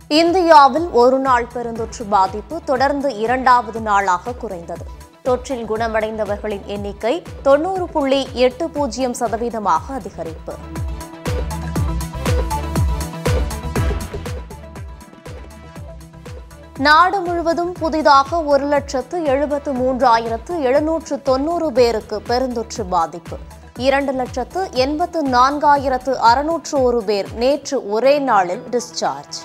இந்தியாவில் ஒருநாள் பெருந்தொற்று பாதிப்பு தொடர்ந்து இரண்டாவது நாளாக குறைந்தது தொற்றில் குணமடைந்தவர்களின் எண்ணிக்கை தொண்ணூறு புள்ளி எட்டு பூஜ்ஜியம் சதவீதமாக அதிகரிப்பு நாடு முழுவதும் புதிதாக ஒரு லட்சத்து எழுபத்து மூன்றாயிரத்து எழுநூற்று தொன்னூறு பேருக்கு பெருந்தொற்று பாதிப்பு இரண்டு லட்சத்து எண்பத்து நான்காயிரத்து அறுநூற்று ஒரு பேர் நேற்று ஒரே நாளில் டிஸ்சார்ஜ்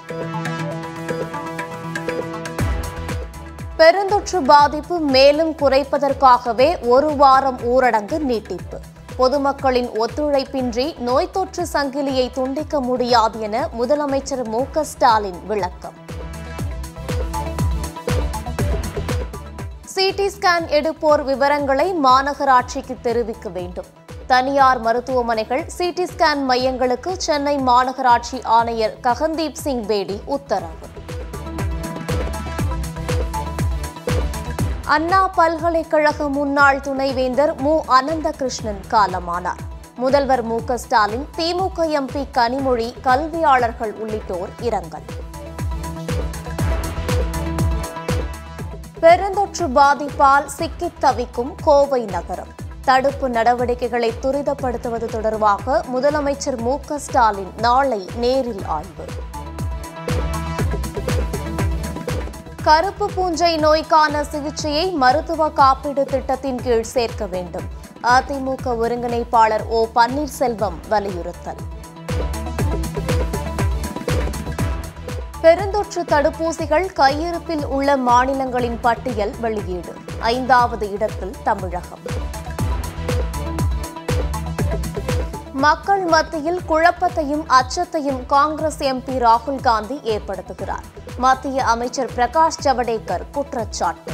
பெருந்தொற்று பாதிப்பு மேலும் குறைப்பதற்காகவே ஒரு வாரம் ஊரடங்கு நீட்டிப்பு பொதுமக்களின் ஒத்துழைப்பின்றி நோய் தொற்று சங்கிலியை துண்டிக்க முடியாது என முதலமைச்சர் மு க ஸ்டாலின் விளக்கம் சிடி ஸ்கேன் எடுப்போர் விவரங்களை மாநகராட்சிக்கு தெரிவிக்க வேண்டும் தனியார் மருத்துவமனைகள் சிடி ஸ்கேன் மையங்களுக்கு சென்னை மாநகராட்சி ஆணையர் ககன்தீப் சிங் பேடி உத்தரவு அண்ணா பல்கலைக்கழக முன்னாள் துணைவேந்தர் மு அனந்தகிருஷ்ணன் காலமானார் முதல்வர் மு க ஸ்டாலின் திமுக எம்பி கனிமொழி கல்வியாளர்கள் உள்ளிட்டோர் இரங்கல் பெருந்தொற்று பாதிப்பால் சிக்கித் தவிக்கும் கோவை நகரம் தடுப்பு நடவடிக்கைகளை துரிதப்படுத்துவது தொடர்பாக முதலமைச்சர் மு க ஸ்டாலின் நாளை நேரில் ஆய்வு கருப்பு பூஞ்சை நோய்க்கான சிகிச்சையை மருத்துவ காப்பீடு திட்டத்தின் கீழ் சேர்க்க வேண்டும் அதிமுக ஒருங்கிணைப்பாளர் ஓ பன்னீர்செல்வம் வலியுறுத்தல் பெருந்தொற்று தடுப்பூசிகள் கையிருப்பில் உள்ள மாநிலங்களின் பட்டியல் வெளியீடு ஐந்தாவது இடத்தில் தமிழகம் மக்கள் மத்தியில் குழப்பத்தையும் அச்சத்தையும் காங்கிரஸ் எம்பி ராகுல் காந்தி ஏற்படுத்துகிறார் மத்திய அமைச்சர் பிரகாஷ் ஜவடேகர் குற்றச்சாட்டு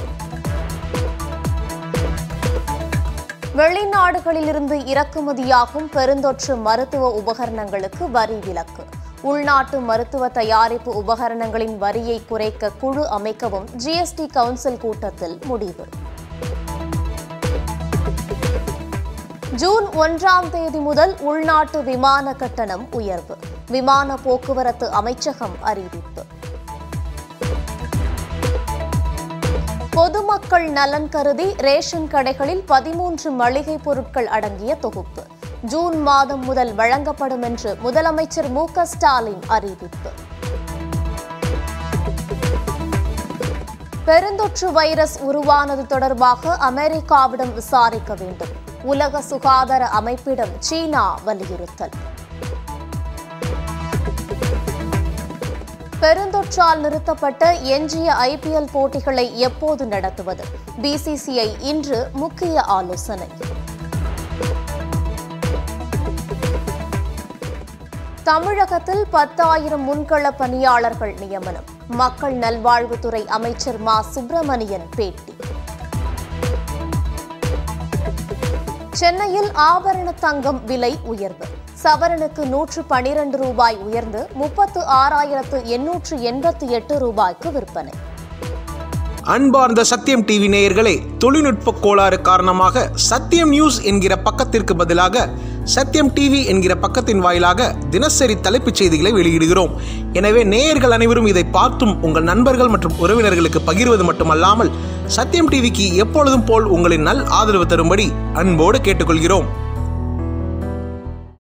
வெளிநாடுகளிலிருந்து இறக்குமதியாகும் பெருந்தொற்று மருத்துவ உபகரணங்களுக்கு வரி விலக்கு உள்நாட்டு மருத்துவ தயாரிப்பு உபகரணங்களின் வரியை குறைக்க குழு அமைக்கவும் ஜிஎஸ்டி கவுன்சில் கூட்டத்தில் முடிவு ஜூன் ஒன்றாம் தேதி முதல் உள்நாட்டு விமான கட்டணம் உயர்வு விமான போக்குவரத்து அமைச்சகம் அறிவிப்பு பொதுமக்கள் நலன் கருதி ரேஷன் கடைகளில் பதிமூன்று மளிகை பொருட்கள் அடங்கிய தொகுப்பு ஜூன் மாதம் முதல் வழங்கப்படும் என்று முதலமைச்சர் மு க ஸ்டாலின் அறிவிப்பு பெருந்தொற்று வைரஸ் உருவானது தொடர்பாக அமெரிக்காவிடம் விசாரிக்க வேண்டும் உலக சுகாதார அமைப்பிடம் சீனா வலியுறுத்தல் பெருந்தொற்றால் நிறுத்தப்பட்ட எஞ்சிய ஐபிஎல் போட்டிகளை எப்போது நடத்துவது பிசிசிஐ இன்று முக்கிய ஆலோசனை தமிழகத்தில் பத்தாயிரம் முன்கள பணியாளர்கள் நியமனம் மக்கள் நல்வாழ்வுத்துறை அமைச்சர் மா சுப்பிரமணியன் பேட்டி சென்னையில் ஆபரண தங்கம் விலை உயர்வு சவரனுக்கு நூற்று பனிரண்டு ரூபாய் உயர்ந்து முப்பத்து ஆறாயிரத்து எண்ணூற்று எண்பத்தி எட்டு ரூபாய்க்கு விற்பனை அன்பார்ந்த சத்தியம் டிவி நேயர்களே தொழில்நுட்ப கோளாறு காரணமாக சத்தியம் நியூஸ் என்கிற பக்கத்திற்கு பதிலாக சத்தியம் டிவி என்கிற பக்கத்தின் வாயிலாக தினசரி தலைப்புச் செய்திகளை வெளியிடுகிறோம் எனவே நேயர்கள் அனைவரும் இதை பார்த்தும் உங்கள் நண்பர்கள் மற்றும் உறவினர்களுக்கு பகிர்வது மட்டுமல்லாமல் சத்தியம் டிவிக்கு எப்பொழுதும் போல் உங்களின் நல் ஆதரவு தரும்படி அன்போடு கேட்டுக்கொள்கிறோம்